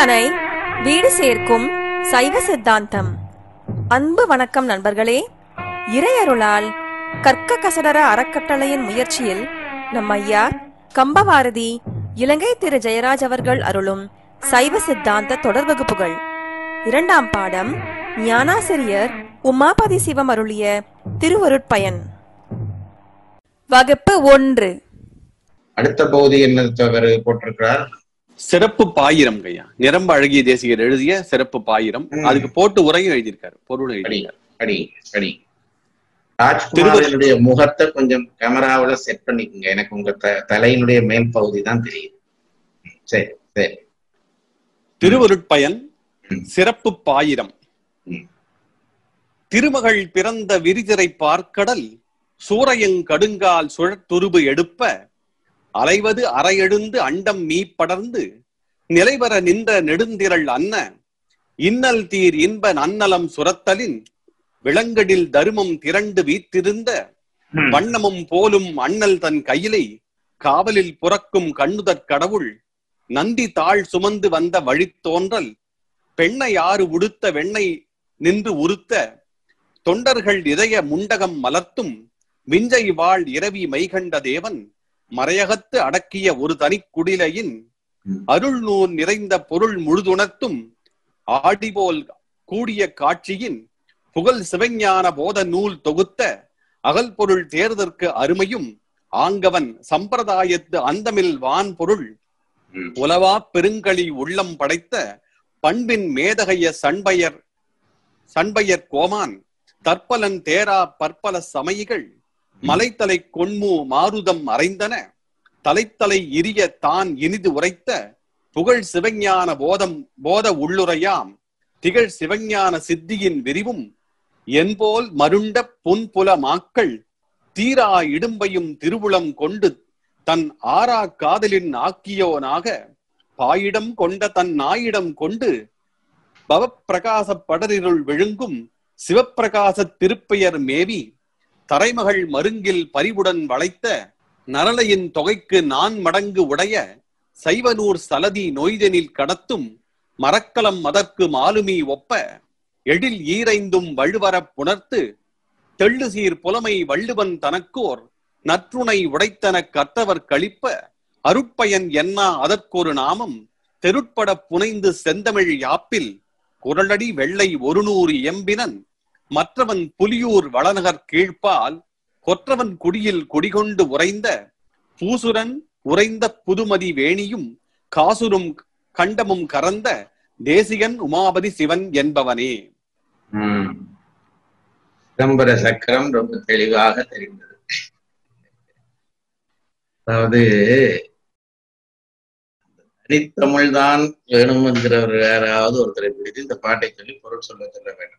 தனை வீடு சேர்க்கும் சைவ சித்தாந்தம் அன்பு வணக்கம் நண்பர்களே இறையருளால் கற்க கசடர அறக்கட்டளையின் முயற்சியில் நம் ஐயா கம்பவாரதி இலங்கை திரு ஜெயராஜ் அவர்கள் அருளும் சைவ சித்தாந்த தொடர் வகுப்புகள் இரண்டாம் பாடம் ஞானாசிரியர் உமாபதி சிவம் அருளிய திருவருட்பயன் வகுப்பு ஒன்று அடுத்த பகுதி என்ன தவறு போட்டிருக்கிறார் சிறப்பு பாயிரம் ஐயா நிரம்ப அழகிய தேசிகர் எழுதிய சிறப்பு பாயிரம் ம். அதுக்கு போட்டு உரையும் எழுதியிருக்காரு பொருளும் படி எழுதியிருக்காரு படி படி ராஜ்குமாரனுடைய முகத்தை கொஞ்சம் கேமராவுல செட் பண்ணிக்கோங்க எனக்கு உங்க த- தலையினுடைய மேல் பகுதி தான் தெரியுது ம், சரி சரி திருவருட்பயன் ம். சிறப்பு பாயிரம் ம். திருமகள் பிறந்த விரிதிரை பார்க்கடல் சூரையங் கடுங்கால் சுழற்றுருபு எடுப்ப அலைவது அரையெழுந்து அண்டம் மீ படர்ந்து நிலைவர நின்ற நெடுந்திரள் அன்ன இன்னல் தீர் இன்ப நன்னலம் சுரத்தலின் விளங்கடில் தருமம் திரண்டு வீத்திருந்த ம். வண்ணமும் போலும் அண்ணல் தன் கையிலை காவலில் புறக்கும் கண்ணுதற் கடவுள் நந்தி தாழ் சுமந்து வந்த வழித்தோன்றல் பெண்ணை யாறு உடுத்த வெண்ணை நின்று உறுத்த தொண்டர்கள் இதய முண்டகம் மலர்த்தும் விஞ்சை வாழ் இரவி மைகண்ட தேவன் மறையகத்து அடக்கிய ஒரு தனிக் குடிலையின் ம். அருள் நூல் நிறைந்த பொருள் முழுதுணர்த்தும் ஆடிபோல் கூடிய காட்சியின் புகழ் சிவஞான போத நூல் தொகுத்த அகல் பொருள் தேர்தற்கு அருமையும் ஆங்கவன் சம்பிரதாயத்து அந்தமில் வான் பொருள் ம். உலவா பெருங்களி உள்ளம் படைத்த பண்பின் மேதகைய சண்பயர் சண்பயர் கோமான் தற்பலன் தேரா பற்பல சமயிகள் மலைத்தலை கொன்மு மாருதம் அறைந்தன தலைத்தலை இரிய தான் இனிது உரைத்த புகழ் சிவஞான போதம் போத உள்ளுரையாம் திகழ் சிவஞான சித்தியின் விரிவும் என்போல் மருண்ட புன்புல மாக்கள் தீரா இடும்பையும் திருவுளம் கொண்டு தன் ஆரா காதலின் ஆக்கியோனாக பாயிடம் கொண்ட தன் நாயிடம் கொண்டு பவப்பிரகாச படரிருள் விழுங்கும் சிவப்பிரகாச திருப்பெயர் மேவி தரைமகள் மருங்கில் பரிவுடன் வளைத்த நரளையின் தொகைக்கு நான் மடங்கு உடைய சைவனூர் சலதி நொய்தனில் கடத்தும் மரக்கலம் மதற்கு மாலுமி ஒப்ப எழில் ஈரைந்தும் வழுவரப் புணர்த்து தெள்ளு சீர் புலமை வள்ளுவன் தனக்கோர் நற்றுணை உடைத்தன கற்றவர் கழிப்ப அருட்பயன் என்னா அதற்கொரு நாமம் தெருட்பட புனைந்து செந்தமிழ் யாப்பில் குரலடி வெள்ளை ஒரு நூறு எம்பினன் மற்றவன் புலியூர் வளநகர் கீழ்ப்பால் கொற்றவன் குடியில் குடிகொண்டு உறைந்த பூசுரன் உறைந்த புதுமதி வேணியும் காசுரும் கண்டமும் கறந்த தேசிகன் உமாபதி சிவன் என்பவனே ம். சிதம்பர சக்கரம் ரொம்ப தெளிவாக தெரிந்தது அதாவது தனித்தமிழ் தான் வேணும் என்கிறவர் யாராவது ஒருத்தரை பிடித்து இந்த பாட்டை சொல்லி பொருள் சொல்ல சொல்ல வேண்டும்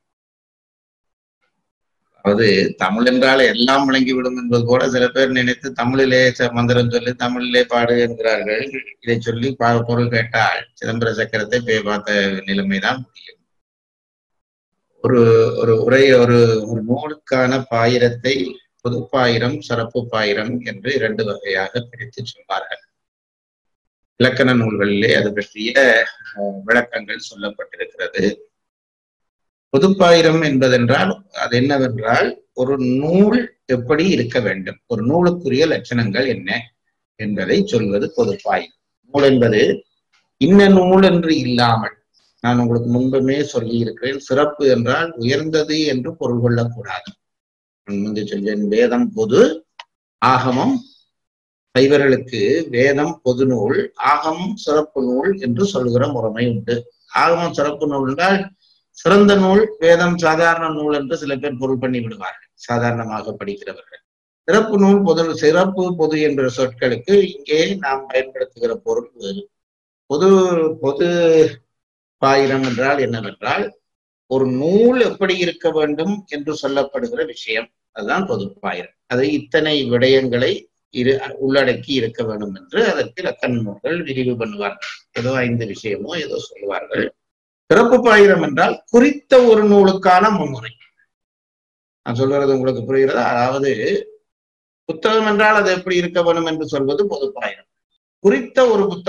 அதாவது தமிழ் என்றால் எல்லாம் விளங்கிவிடும் என்பது போல சில பேர் நினைத்து தமிழிலே ச- மந்திரம் சொல்லி தமிழிலே பாடு என்கிறார்கள் இதை சொல்லி பா- பொருள் கேட்டால் சிதம்பர சக்கரத்தை போய் பார்த்த நிலைமைதான் முடியும் ஒரு ஒரு உரை ஒரு ஒரு நூலுக்கான பாயிரத்தை பொது பாயிரம் சிறப்பு பாயிரம் என்று இரண்டு வகையாக பிரித்து சொல்வார்கள் இலக்கண நூல்களிலே அது பற்றிய அஹ், விளக்கங்கள் சொல்லப்பட்டிருக்கிறது பொதுப்பாயிரம் என்பதென்றால் அது என்னவென்றால் ஒரு நூல் எப்படி இருக்க வேண்டும் ஒரு நூலுக்குரிய லட்சணங்கள் என்ன என்பதை சொல்வது பொதுப்பாயிரம் நூல் என்பது இன்ன நூல் என்று இல்லாமல் நான் உங்களுக்கு முன்பமே சொல்லி இருக்கிறேன் சிறப்பு என்றால் உயர்ந்தது என்று பொருள் கொள்ளக்கூடாது நான் முன்பு சொல்வேன் வேதம் பொது ஆகமம் சைவர்களுக்கு வேதம் பொது நூல் ஆகமம் சிறப்பு நூல் என்று சொல்கிற முறைமை உண்டு ஆகமம் சிறப்பு நூல் என்றால் சிறந்த நூல் வேதம் சாதாரண நூல் என்று சில பேர் பொருள் பண்ணி விடுவார்கள் சாதாரணமாக படிக்கிறவர்கள் சிறப்பு நூல் பொது சிறப்பு பொது என்ற சொற்களுக்கு இங்கே நாம் பயன்படுத்துகிற பொருள் வேறு பொது பொது பாயிரம் என்றால் என்னவென்றால் ஒரு நூல் எப்படி இருக்க வேண்டும் என்று சொல்லப்படுகிற விஷயம் அதுதான் பொது பாயிரம் அது இத்தனை விடயங்களை இரு உள்ளடக்கி இருக்க வேண்டும் என்று அதற்கு இலக்கண நூல்கள் விரிவு பண்ணுவார்கள் ஏதோ ஐந்து விஷயமோ ஏதோ சொல்லுவார்கள் சிறப்பு பாயிரம் என்றால் குறித்த ஒரு நூலுக்கான முன்னுரை நான் சொல்றது உங்களுக்கு புரிகிறதா அதாவது புத்தகம் என்றால் அது எப்படி இருக்க வேண்டும் என்று சொல்வது பொது பாயிரம் குறித்த ஒரு புத்தகம்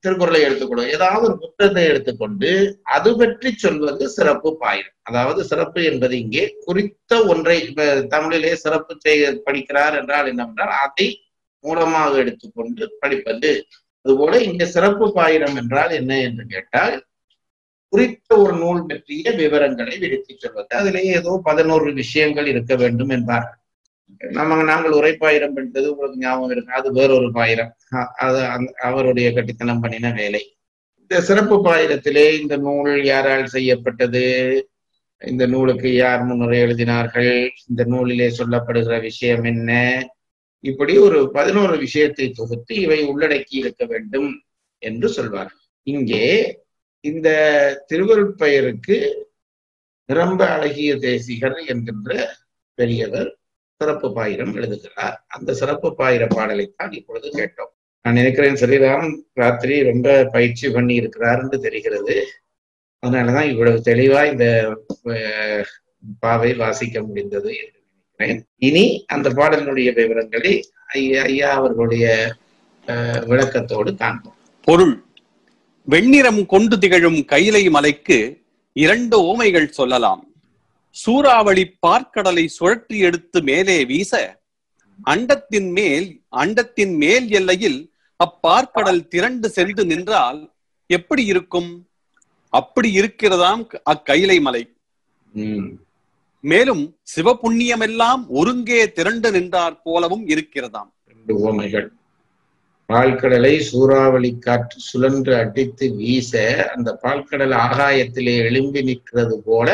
திருக்குறளை எடுத்துக்கொண்டு ஏதாவது ஒரு புத்தகத்தை எடுத்துக்கொண்டு அது பற்றி சொல்வது சிறப்பு பாயிரம் அதாவது சிறப்பு என்பது இங்கே குறித்த ஒன்றை இப்ப தமிழிலே சிறப்பு செய்ய படிக்கிறார் என்றால் என்னவென்றால் அதை மூலமாக எடுத்துக்கொண்டு படிப்பது அதுபோல இங்கே சிறப்பு பாயிரம் என்றால் என்ன என்று கேட்டால் குறித்த ஒரு நூல் பற்றிய விவரங்களை விடுத்தி சொல்வது அதிலே ஏதோ பதினோரு விஷயங்கள் இருக்க வேண்டும் என்பார்கள் நம்ம நாங்கள் உரைப்பாயிரம் படித்தது உங்களுக்கு ஞாபகம் இருக்கு அது வேறொரு பாயிரம் அ- அது அந்த- அவருடைய கட்டித்தனம் பண்ணின வேலை இந்த சிறப்பு பாயிரத்திலே இந்த நூல் யாரால் செய்யப்பட்டது இந்த நூலுக்கு யார் முன்னுரை எழுதினார்கள் இந்த நூலிலே சொல்லப்படுகிற விஷயம் என்ன இப்படி ஒரு பதினோரு விஷயத்தை தொகுத்து இவை உள்ளடக்கி இருக்க வேண்டும் என்று சொல்வார் இங்கே இந்த திருவருட்பெயருக்கு நிரம்ப அழகிய தேசிகர் என்கின்ற பெரியவர் சிறப்பு பாயிரம் எழுதுகிறார் அந்த சிறப்பு பாயிர பாடலைத்தான் இப்பொழுது கேட்டோம் நான் நினைக்கிறேன் ஸ்ரீராம் ராத்திரி ரொம்ப பயிற்சி பண்ணி இருக்கிறார் என்று தெரிகிறது அதனாலதான் இவ்வளவு தெளிவா இந்த அஹ், பாவை வாசிக்க முடிந்தது என்று நினைக்கிறேன் இனி அந்த பாடலினுடைய விவரங்களை ஐயா ஐயா அவர்களுடைய அஹ், விளக்கத்தோடு காண்போம் பொருள் வெண்ணிறம் கொண்டு திகழும் கைலை மலைக்கு இரண்டு ஓமைகள் சொல்லலாம் சூறாவளி பார்க்கடலை சுழற்றி எடுத்து மேலே வீச அண்டத்தின் மேல் அண்டத்தின் மேல் எல்லையில் அப்பார்க்கடல் திரண்டு சென்று நின்றால் எப்படி இருக்கும் அப்படி இருக்கிறதாம் அக்கைலை மலை உம் மேலும் சிவபுண்ணியமெல்லாம் ஒருங்கே திரண்டு நின்றார் போலவும் இருக்கிறதாம் ரெண்டு ஓமைகள் பால்கடலை சூறாவளி காற்று சுழன்று அடித்து வீச அந்த பால்கடல் ஆகாயத்திலே எழும்பி நிற்கிறது போல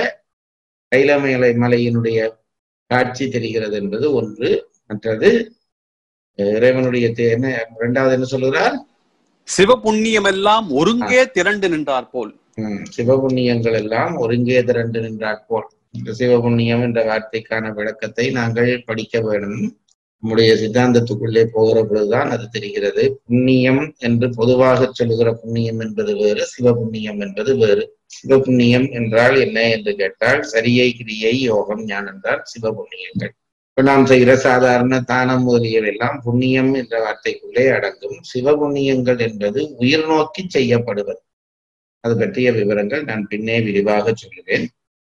கைலமலை மலையினுடைய காட்சி தெரிகிறது என்பது ஒன்று மற்றது அஹ், இறைவனுடைய தே- என்ன இரண்டாவது என்ன சொல்லுகிறார் சிவபுண்ணியமெல்லாம் ஒருங்கே திரண்டு நின்றார் போல் உம், சிவபுண்ணியங்கள் எல்லாம் ஒருங்கே திரண்டு நின்றார் போல் இந்த சிவபுண்ணியம் என்ற வார்த்தைக்கான விளக்கத்தை நாங்கள் படிக்க வேண்டும் நம்முடைய சித்தாந்தத்துக்குள்ளே போகிற பொழுதுதான் அது தெரிகிறது புண்ணியம் என்று பொதுவாக சொல்லுகிற புண்ணியம் என்பது வேறு சிவபுண்ணியம் என்பது வேறு சிவபுண்ணியம் என்றால் என்ன என்று கேட்டால் சரியை கிரியை யோகம் ஞானம் என்றால் சிவபுண்ணியங்கள் இப்ப நாம் செய்கிற சாதாரண தானம் முதலியவெல்லாம் புண்ணியம் என்ற வார்த்தைக்குள்ளே அடங்கும் சிவபுண்ணியங்கள் என்பது உயிர் நோக்கி செய்யப்படுவது அது பற்றிய விவரங்கள் நான் பின்னே விரிவாக சொல்லுவேன்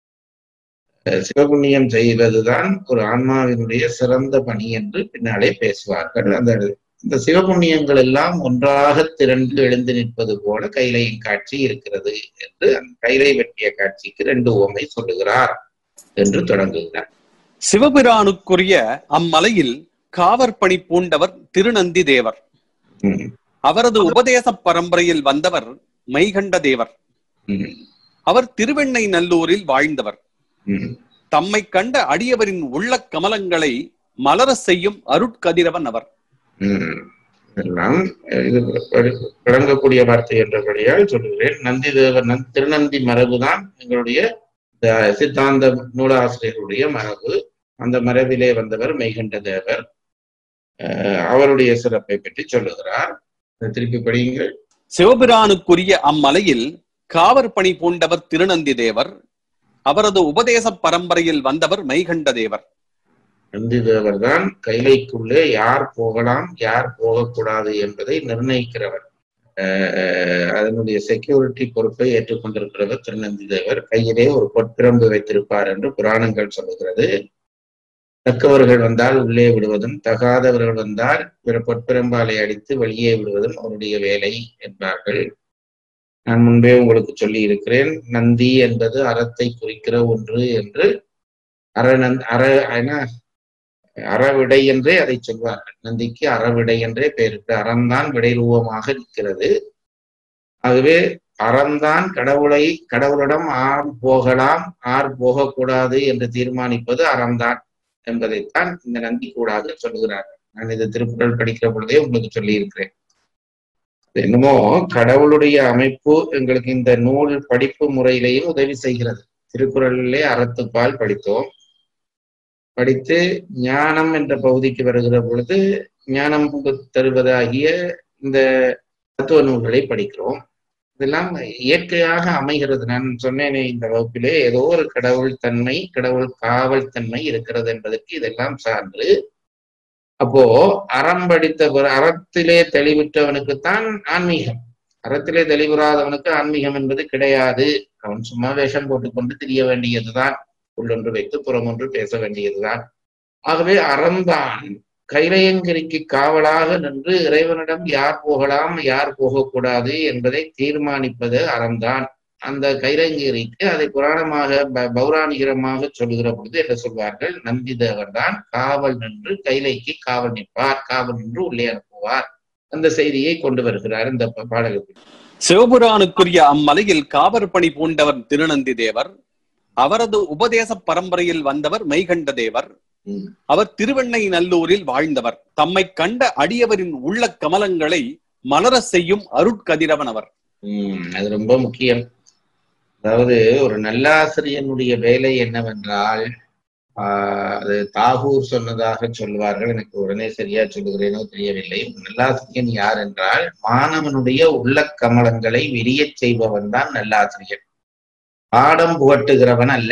அஹ் சிவபுண்ணியம் செய்வதுதான் ஒரு ஆன்மாவினுடைய சிறந்த பணி என்று பின்னாலே பேசுவார்கள் அந்த இந்த சிவபுண்ணியங்கள் எல்லாம் ஒன்றாக திரண்டு எழுந்து நிற்பது போல கைலையின் காட்சி இருக்கிறது என்று அந்த கைலை வெட்டிய காட்சிக்கு ரெண்டு ஓமை சொல்லுகிறார் என்று தொடங்குகிறார் சிவபிரானுக்குரிய அம்மலையில் காவற்பணி பூண்டவர் திருநந்தி தேவர் உம் அவரது உபதேச பரம்பரையில் வந்தவர் மைகண்ட தேவர் உம் அவர் திருவெண்ணை நல்லூரில் வாழ்ந்தவர் உம் தம்மை கண்ட அடியவரின் உள்ள கமலங்களை மலர செய்யும் அருட்கதிரவன் அவர் உம் எல்லாம் இது விளங்கக்கூடிய வார்த்தை என்றபடியால் சொல்லுகிறேன் நந்தி தேவர் நந்தி திருநந்தி மரபுதான் எங்களுடைய இந்த சித்தாந்த நூலாசிரியர்களுடைய மரபு அந்த மரபிலே வந்தவர் மெய்கண்ட தேவர் அஹ் அவருடைய சிறப்பை பற்றி சொல்லுகிறார் அதை திருப்பி படியுங்கள் சிவபிரானுக்குரிய அம்மலையில் காவற்பணி பூண்டவர் திருநந்தி தேவர் அவரது உபதேச பரம்பரையில் வந்தவர் மைகண்ட தேவர் நந்தி தேவர் தான் கைலைக்குள்ளே யார் போகலாம் யார் போகக்கூடாது என்பதை நிர்ணயிக்கிறவர் அஹ் அதனுடைய செக்யூரிட்டி பொறுப்பை ஏற்றுக்கொண்டிருக்கிறவர் திருநந்தி தேவர் கையிலே ஒரு பொற்பிரம்பு வைத்திருப்பார் என்று புராணங்கள் சொல்லுகிறது தக்கவர்கள் வந்தால் உள்ளே விடுவதும் தகாதவர்கள் வந்தால் பிற பொற்பிரம்பாலை அடித்து வெளியே விடுவதும் அவருடைய வேலை என்பார்கள் நான் முன்பே உங்களுக்கு சொல்லி இருக்கிறேன் நந்தி என்பது அறத்தை குறிக்கிற ஒன்று என்று அறநந்த் அற என்ன அறவிடை என்றே அதை சொல்வார்கள் நந்திக்கு அறவிடை என்றே பெயருக்கு அறம்தான் விடை ரூபமாக நிற்கிறது ஆகவே அறம்தான் கடவுளை கடவுளிடம் ஆர் போகலாம் ஆர் போகக்கூடாது என்று தீர்மானிப்பது அறம்தான் என்பதைத்தான் இந்த நந்தி கூடாக சொல்லுகிறார்கள் நான் இது திருக்குறள் படிக்கிற பொழுதே உங்களுக்கு சொல்லி இருக்கிறேன் என்னமோ கடவுளுடைய அமைப்பு எங்களுக்கு இந்த நூல் படிப்பு முறையிலேயும் உதவி செய்கிறது திருக்குறளிலே அறத்துப்பால் படித்தோம் படித்து ஞானம் என்ற பகுதிக்கு வருகிற பொழுது ஞானம் தருவதாகிய இந்த தத்துவ நூல்களை படிக்கிறோம் இதெல்லாம் இயற்கையாக அமைகிறது நான் சொன்னேனே இந்த வகுப்பிலே ஏதோ ஒரு கடவுள் தன்மை கடவுள் காவல் தன்மை இருக்கிறது என்பதற்கு இதெல்லாம் சான்று அப்போ அறம் படித்த பிற- அறத்திலே தெளிவிட்டவனுக்குத்தான் ஆன்மீகம் அறத்திலே தெளிவுறாதவனுக்கு ஆன்மீகம் என்பது கிடையாது அவன் சும்மா வேஷம் போட்டுக்கொண்டு திரிய வேண்டியதுதான் உள்ளொன்று வைத்து புறமொன்று பேச வேண்டியதுதான் ஆகவே அறம்தான் கைலையங்கிரிக்கு காவலாக நின்று இறைவனிடம் யார் போகலாம் யார் போகக்கூடாது என்பதை தீர்மானிப்பது அறம்தான் அந்த கைலங்கிரிக்கு அதை புராணமாக ப- பௌராணிகரமாக சொல்லுகிற பொழுது என்ன சொல்வார்கள் நந்திதேவர் தான் காவல் நின்று கைலைக்கு காவல் நிற்பார் காவல் நின்று உள்ளே அனுப்புவார் அந்த செய்தியை கொண்டு வருகிறார் இந்த ப- பாடலுக்கு சிவபுரானுக்குரிய அம்மலையில் காவற் பணி பூண்டவர் திருநந்தி தேவர் அவரது உபதேச பரம்பரையில் வந்தவர் மெய்கண்ட தேவர் ம். அவர் திருவெண்ணை நல்லூரில் வாழ்ந்தவர் தம்மை கண்ட அடியவரின் உள்ள கமலங்களை மலரச் செய்யும் அருட்கதிரவன் அவர் உம் அது ரொம்ப முக்கியம் அதாவது ஒரு நல்லாசிரியனுடைய வேலை என்னவென்றால் ஆஹ் அது தாகூர் சொன்னதாக சொல்வார்கள் எனக்கு உடனே சரியா சொல்லுகிறேனோ தெரியவில்லை ஒரு நல்லாசிரியன் யார் என்றால் மாணவனுடைய உள்ள கமலங்களை விரியச் செய்பவன் தான் நல்லாசிரியன் பாடம் புகட்டுகிறவன் அல்ல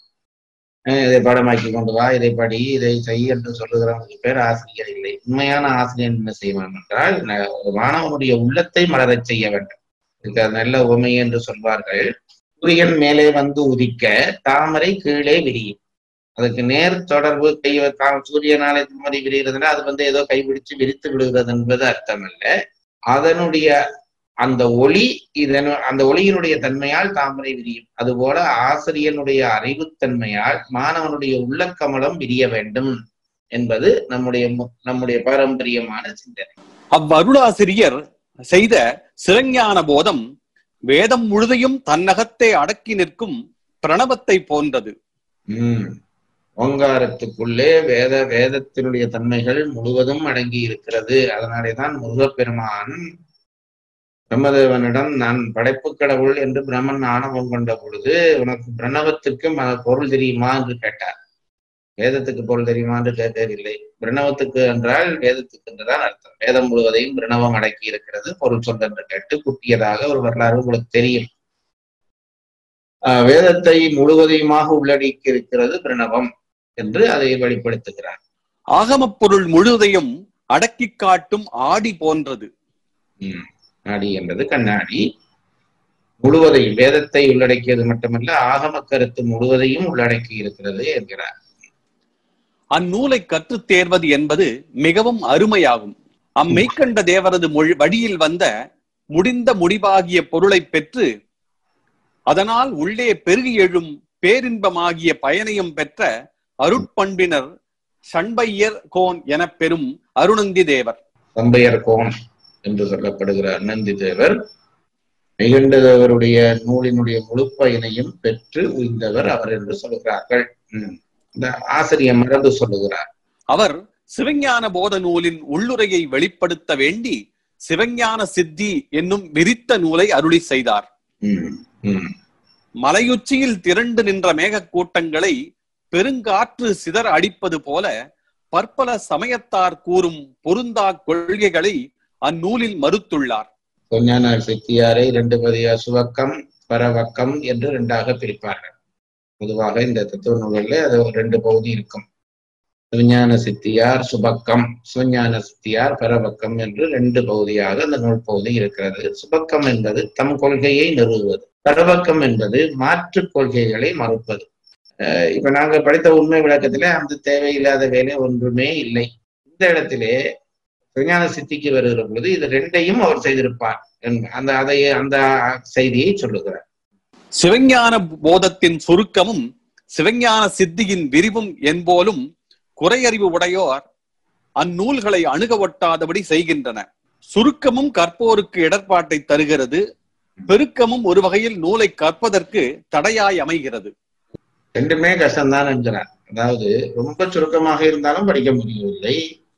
அஹ் இதை பாடமாக்கி கொண்டு வா இதை படி இதை செய் என்று சொல்லுகிறவனுக்கு பேர் ஆசிரியர் இல்லை உண்மையான ஆசிரியர் என்ன செய்வான் என்றால் ந- ஒரு மாணவனுடைய உள்ளத்தை மலரச் செய்ய வேண்டும் இதுக்கு அது நல்ல உவமை என்று சொல்வார்கள் சூரியன் மேலே வந்து உதிக்க தாமரை கீழே விரியும் அதுக்கு நேர் தொடர்பு கை தாம் சூரியனாலே தாமரை விரிகிறதுனா அது வந்து ஏதோ கைபிடிச்சு விரித்து விடுகிறது என்பது அர்த்தம் அல்ல அதனுடைய அந்த ஒளி இதனு அந்த ஒளியினுடைய தன்மையால் தாமரை விரியும் அதுபோல ஆசிரியனுடைய அறிவுத்தன்மையால் மாணவனுடைய உள்ளக்கமலம் விரிய வேண்டும் என்பது நம்முடைய மு- நம்முடைய பாரம்பரியமான சிந்தனை அவ்வருளாசிரியர் செய்த சிறஞான போதம் வேதம் முழுதையும் தன்னகத்தே அடக்கி நிற்கும் பிரணவத்தை போன்றது உம் ஓங்காரத்துக்குள்ளே வேத வேதத்தினுடைய தன்மைகள் முழுவதும் அடங்கி இருக்கிறது அதனாலேதான் முருகப்பெருமான் பிரம்மதேவனிடம் நான் படைப்பு கடவுள் என்று பிரம்மன் ஆணவம் கொண்ட பொழுது உனக்கு பிரணவத்துக்கு ம- பொருள் தெரியுமா என்று கேட்டார் வேதத்துக்கு பொருள் தெரியுமா என்று கேட்கவில்லை பிரணவத்துக்கு என்றால் வேதத்துக்கு என்றுதான் அர்த்தம் வேதம் முழுவதையும் பிரணவம் அடக்கி இருக்கிறது பொருள் சொல் என்று கேட்டு குட்டியதாக ஒரு வரலாறு உங்களுக்கு தெரியும் ஆஹ் வேதத்தை முழுவதையுமாக உள்ளடக்கி இருக்கிறது பிரணவம் என்று அதை வெளிப்படுத்துகிறார் ஆகமப் பொருள் முழுதையும் அடக்கி காட்டும் ஆடி போன்றது உம் நாடி என்பது கண்ணாடி முழுவதையும் வேதத்தை உள்ளடக்கியது மட்டுமல்ல ஆகம கருத்து முழுவதையும் உள்ளடக்கி இருக்கிறது என்கிறார் அந்நூலை கற்றுத் தேர்வது என்பது மிகவும் அருமையாகும் அம்மெய்க்கண்ட தேவரது மொழி வழியில் வந்த முடிந்த முடிவாகிய பொருளைப் பெற்று அதனால் உள்ளே பெருகி எழும் பேரின்பமாகிய பயனையும் பெற்ற அருட்பண்பினர் சண்பையர் கோன் எனப் பெறும் அருணந்தி தேவர் தம்பையர் கோன் என்று சொல்லப்படுகிற அண்ணந்தி தேவர் மிகுண்ட தேவருடைய நூலினுடைய முழு பயனையும் பெற்று உய்ந்தவர் அவர் என்று சொல்கிறார்கள் உம் இந்த ஆசிரியர் மறந்து சொல்லுகிறார் அவர் சிவஞான போத நூலின் உள்ளுரையை வெளிப்படுத்த வேண்டி சிவஞான சித்தி என்னும் விரித்த நூலை அருளி செய்தார் உம் உம் மலையுச்சியில் திரண்டு நின்ற மேகக் கூட்டங்களை பெருங்காற்று சிதற அடிப்பது போல பற்பல சமயத்தார் கூறும் பொருந்தா கொள்கைகளை அந்நூலில் மறுத்துள்ளார் கொஞ்சான சித்தியாரை இரண்டு பதியா சுவக்கம் பரவக்கம் என்று இரண்டாக பிரிப்பார்கள் பொதுவாக இந்த தத்துவ நூல்களில் அது ஒரு ரெண்டு பகுதி இருக்கும் விஞ்ஞான சித்தியார் சுபக்கம் சுஞான சித்தியார் பரவக்கம் என்று ரெண்டு பகுதியாக அந்த நூல் பகுதி இருக்கிறது சுபக்கம் என்பது தம் கொள்கையை நிறுவுவது பரவக்கம் என்பது மாற்று கொள்கைகளை மறுப்பது அஹ் இப்ப நாங்க படித்த உண்மை விளக்கத்திலே அந்த தேவையில்லாத வேலை ஒன்றுமே இல்லை இந்த இடத்திலே விஞ்ஞான சித்திக்கு வருகிற பொழுது இது ரெண்டையும் அவர் செய்திருப்பார் என்க- அந்த அதை அந்த செய்தியை சொல்லுகிறார் சிவஞான போதத்தின் சுருக்கமும் சிவஞான சித்தியின் விரிவும் என்போலும் குறையறிவு உடையோர் அந்நூல்களை அணுக ஒட்டாதபடி செய்கின்றன சுருக்கமும் கற்போருக்கு இடர்பாட்டை தருகிறது பெருக்கமும் ஒரு வகையில் நூலை கற்பதற்கு தடையாய் அமைகிறது ரெண்டுமே கஷ்டம்தான் என்கிறார் அதாவது ரொம்ப சுருக்கமாக இருந்தாலும் படிக்க முடியவில்லை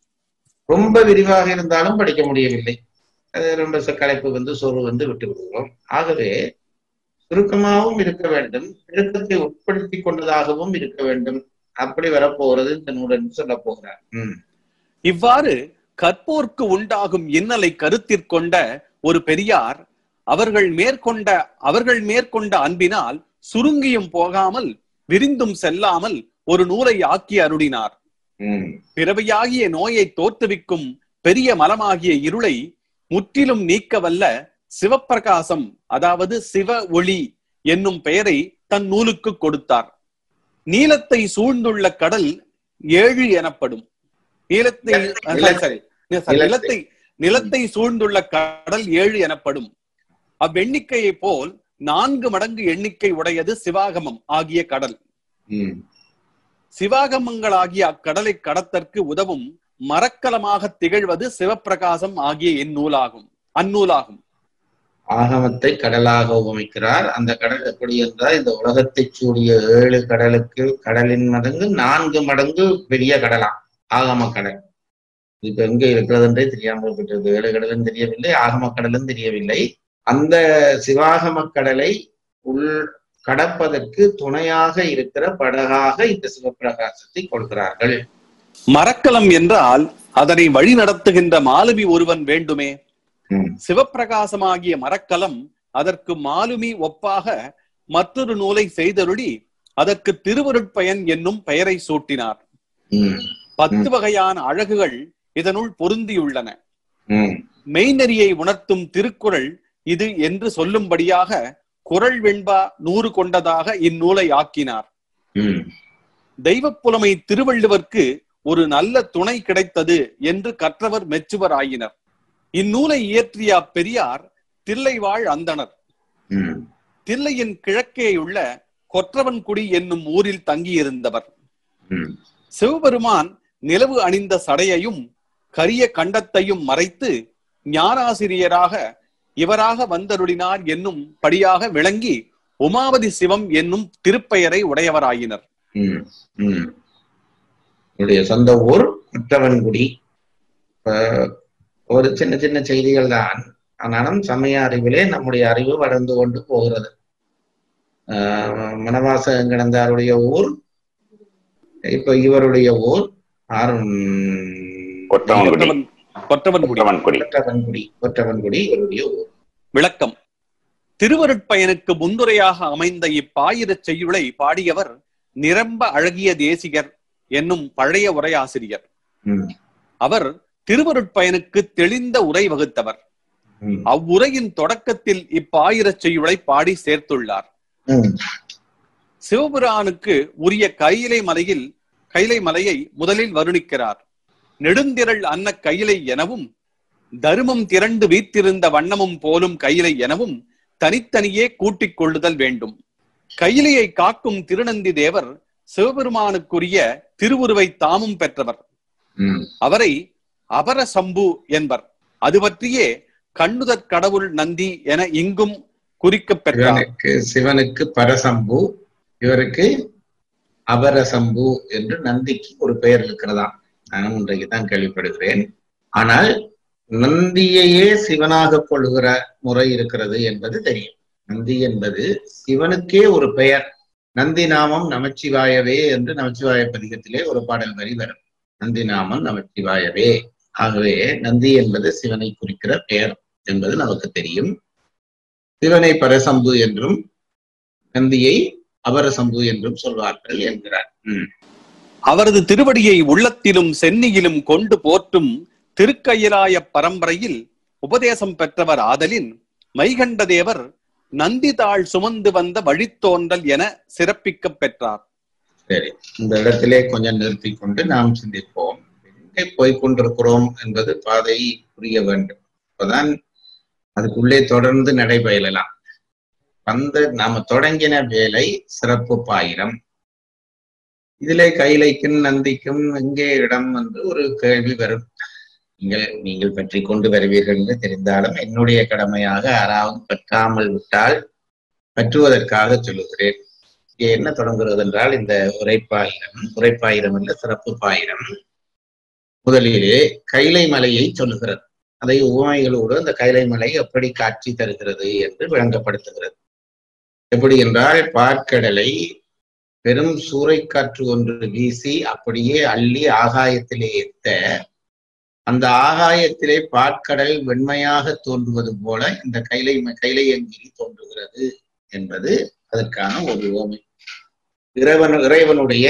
ரொம்ப விரிவாக இருந்தாலும் படிக்க முடியவில்லை அது ரொம்ப ச- களைப்பு வந்து சோர்வு வந்து விட்டு விடுகிறோம் ஆகவே சுருக்கமாகவும் இருக்க வேண்டும் பெருக்கத்தை உட்படுத்தி கொண்டதாகவும் இருக்க வேண்டும் அப்படி வரப்போகிறது இந்த நூலன் சொல்ல போகிறார் உம் இவ்வாறு கற்போர்க்கு உண்டாகும் இன்னலை கருத்திற்கொண்ட ஒரு பெரியார் அவர்கள் மேற்கொண்ட அவர்கள் மேற்கொண்ட அன்பினால் சுருங்கியும் போகாமல் விரிந்தும் செல்லாமல் ஒரு நூலை ஆக்கி அருளினார் உம் பிறவியாகிய நோயை தோற்றுவிக்கும் பெரிய மலமாகிய இருளை முற்றிலும் நீக்க வல்ல சிவப்பிரகாசம் அதாவது சிவ ஒளி என்னும் பெயரை தன் நூலுக்கு கொடுத்தார் நீலத்தை சூழ்ந்துள்ள கடல் ஏழு எனப்படும் நீலத்தை நில- சரி நிலத்தை நிலத்தை சூழ்ந்துள்ள கடல் ஏழு எனப்படும் அவ்வெண்ணிக்கையை போல் நான்கு மடங்கு எண்ணிக்கை உடையது சிவாகமம் ஆகிய கடல் ம், சிவாகமங்களாகிய அக்கடலை கடத்தற்கு உதவும் மரக்கலமாக திகழ்வது சிவப்பிரகாசம் ஆகிய இந்நூலாகும் அந்நூலாகும் ஆகமத்தை கடலாக உபமிக்கிறார் அந்த கடல் எப்படி என்றால் இந்த உலகத்தை சூடிய ஏழு கடலுக்கு கடலின் மடங்கு நான்கு மடங்கு பெரிய கடலாம் ஆகம கடல் இப்ப எங்க இருக்கிறது என்றே தெரியாமல் விட்டது ஏழு கடலும் தெரியவில்லை ஆகம கடலும் தெரியவில்லை அந்த சிவாகம கடலை உள் கடப்பதற்கு துணையாக இருக்கிற படகாக இந்த சிவப்பிரகாசத்தை கொள்கிறார்கள் மரக்கலம் என்றால் அதனை வழி நடத்துகின்ற மாலுமி ஒருவன் வேண்டுமே ம், சிவப்பிரகாசமாகிய மரக்கலம் அதற்கு மாலுமி ஒப்பாக மற்றொரு நூலை செய்தருளி அதற்கு திருவருட்பயன் என்னும் பெயரை சூட்டினார் ம், பத்து வகையான அழகுகள் இதனுள் பொருந்தியுள்ளன ம், மெய்நெறியை உணர்த்தும் திருக்குறள் இது என்று சொல்லும்படியாக குறள் வெண்பா நூறு கொண்டதாக இந்நூலை ஆக்கினார் ம், தெய்வப்புலமை திருவள்ளுவர்க்கு ஒரு நல்ல துணை கிடைத்தது என்று கற்றவர் மெச்சுவர் ஆயினர் இந்நூலை இயற்றிய அப்பெரியார் தில்லைவாழ் அந்தணர் ம், தில்லையின் கிழக்கேயுள்ள கொற்றவன்குடி என்னும் ஊரில் தங்கியிருந்தவர் ம், சிவபெருமான் நிலவு அணிந்த சடையையும் கரிய கண்டத்தையும் மறைத்து ஞானாசிரியராக இவராக வந்தருளினார் என்னும் படியாக விளங்கி உமாவதி சிவம் என்னும் திருப்பெயரை உடையவராயினர் ம், ம். என்னுடைய சொந்த ஊர் குற்றவன்குடி இப்ப ஒரு சின்ன சின்ன செய்திகள் தான் ஆனாலும் சமய அறிவிலே நம்முடைய அறிவு வளர்ந்து கொண்டு போகிறது ஆஹ் மணவாசகம் கிடந்தாருடைய ஊர் இப்ப இவருடைய ஊர் ஆறும் கொற்றவன்குடி கொற்றவன் கொற்றவன்குடி கொற்றவன்குடி கொற்றவன்குடி கொற்றவன்குடி இவருடைய ஊர் விளக்கம் திருவருட்பயனுக்கு முன்னுரையாக அமைந்த இப்பாயிரச் செய்யுளை பாடியவர் நிரம்ப அழகிய தேசிகர் என்னும் பழைய உரையாசிரியர் ம், அவர் திருவருட்பயனுக்கு தெளிந்த உரை வகுத்தவர் ம், அவ்வுரையின் தொடக்கத்தில் இப்பாயிரச் செய்யுளை பாடி சேர்த்துள்ளார் ம், சிவபுரானுக்கு உரிய கையிலை மலையில் கைலை மலையை முதலில் வருணிக்கிறார் நெடுந்திரள் அன்ன கையிலை எனவும் தருமம் திரண்டு வீத்திருந்த வண்ணமும் போலும் கையிலை எனவும் தனித்தனியே கூட்டிக் கொள்ளுதல் வேண்டும் கையிலையை காக்கும் திருநந்தி தேவர் சிவபெருமானுக்குரிய திருவுருவை தாமும் பெற்றவர் ம், அவரை அபர சம்பு என்பர் அது பற்றியே கண்ணுதற் கடவுள் நந்தி என இங்கும் குறிக்கப் பெற்றார் சிவனுக்கு சிவனுக்கு பரசம்பு இவருக்கு அபரசம்பு என்று நந்திக்கு ஒரு பெயர் இருக்கிறதாம் நானும் இன்றைக்கு தான் கேள்விப்படுகிறேன் ஆனால் நந்தியையே சிவனாக கொள்ளுகிற முறை இருக்கிறது என்பது தெரியும் நந்தி என்பது சிவனுக்கே ஒரு பெயர் நந்தி நாமம் நமச்சிவாயவே என்று நமச்சிவாய பதிகத்திலே ஒரு பாடல் வரி வரும் நந்தி நாமம் நமச்சிவாயவே ஆகவே நந்தி என்பது சிவனை குறிக்கிற பெயர் என்பது நமக்கு தெரியும் சிவனை பரசம்பு என்றும் நந்தியை அபரசம்பு என்றும் சொல்வார்கள் என்கிறார் ம், அவரது திருவடியை உள்ளத்திலும் சென்னியிலும் கொண்டு போற்றும் திருக்கயிலாய பரம்பரையில் உபதேசம் பெற்றவர் ஆதலின் மைகண்ட தேவர் நந்திதாள் சுமந்து வந்த வழித்தோன்றல் என சிறப்பிக்கப் பெற்றார் சரி இந்த இடத்திலே கொஞ்சம் நிறுத்திக் கொண்டு நாம் சிந்திப்போம் எங்கே போய் கொண்டிருக்கிறோம் என்பது பாதை புரிய வேண்டும் அப்பதான் அதுக்குள்ளே தொடர்ந்து நடைபெறலாம் வந்த நாம தொடங்கின வேலை சிறப்பு பாயிரம் இதிலே கைலைக்கும் நந்திக்கும் எங்கே இடம் என்று ஒரு கேள்வி வரும் நீங்கள் நீங்கள் பற்றி கொண்டு வருவீர்கள் என்று தெரிந்தாலும் என்னுடைய கடமையாக யாராவது பற்றாமல் விட்டால் பற்றுவதற்காக சொல்லுகிறேன் இங்கே என்ன தொடங்குகிறது என்றால் இந்த உரைப்பாயிரம் உரைப்பாயிரம் அல்ல சிறப்பு பாயிரம் முதலிலே கைலை மலையை சொல்லுகிறது அதை உவமைகளோடு அந்த கைலை மலை எப்படி காட்சி தருகிறது என்று விளங்கப்படுத்துகிறது எப்படி என்றால் பார்க்கடலை பெரும் சூறைக்காற்று ஒன்று வீசி அப்படியே அள்ளி ஆகாயத்திலே எத்த அந்த ஆகாயத்திலே பாற்கடல் வெண்மையாக தோன்றுவது போல இந்த கைலை கைலையங்கிரி தோன்றுகிறது என்பது அதற்கான ஒரு ஓமை இறைவன் இறைவனுடைய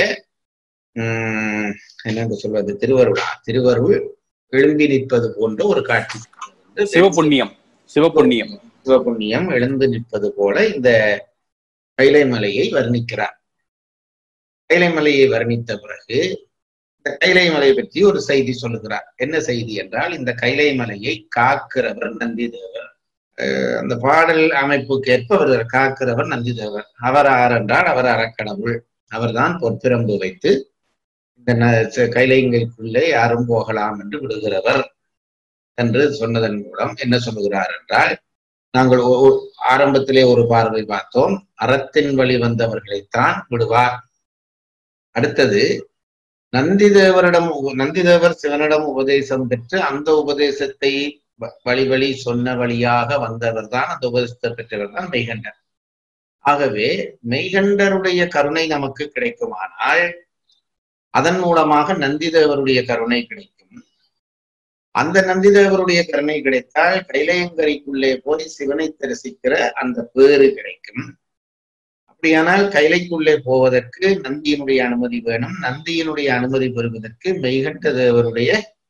உம் என்னென்று சொல்வது திருவருளா திருவருள் எழும்பி நிற்பது போன்ற ஒரு காட்சி சிவபுண்ணியம் சிவபுண்ணியம் சிவபுண்ணியம் எழுந்து நிற்பது போல இந்த கைலை மலையை வர்ணிக்கிறார் கைலை மலையை வர்ணித்த பிறகு இந்த கைலை மலை பற்றி ஒரு செய்தி சொல்லுகிறார் என்ன செய்தி என்றால் இந்த கைலை மலையை காக்கிறவர் நந்தி தேவர் அஹ் அந்த பாடல் அமைப்புக்கேற்ப அவர் காக்கிறவர் நந்தி தேவர் அவர் ஆர் என்றால் அவர் அறக்கடவுள் அவர்தான் பொற்பிரம்பு வைத்து இந்த ந- ச- கைலைங்களுக்குள்ளே யாரும் போகலாம் என்று விடுகிறவர் என்று சொன்னதன் மூலம் என்ன சொல்லுகிறார் என்றால் நாங்கள் ஒ- ஒ- ஆரம்பத்திலே ஒரு பார்வை பார்த்தோம் அறத்தின் வழி வந்தவர்களைத்தான் விடுவார் அடுத்தது நந்திதேவரிடம் உ- நந்திதேவர் சிவனிடம் உபதேசம் பெற்று அந்த உபதேசத்தை வ- வழி வழி சொன்ன வழியாக வந்தவர் தான் அந்த உபதேசத்தை பெற்றவர் தான் மெய்கண்டர் ஆகவே மெய்கண்டருடைய கருணை நமக்கு கிடைக்குமானால் அதன் மூலமாக நந்திதேவருடைய கருணை கிடைக்கும் அந்த நந்திதேவருடைய கருணை கிடைத்தால் கைலையங்கரைக்குள்ளே போய் சிவனை தரிசிக்கிற அந்த பேறு கிடைக்கும் அப்படியானால் கைலைக்குள்ளே போவதற்கு நந்தியினுடைய அனுமதி வேணும் நந்தியினுடைய அனுமதி பெறுவதற்கு மெய்கண்ட தேவருடைய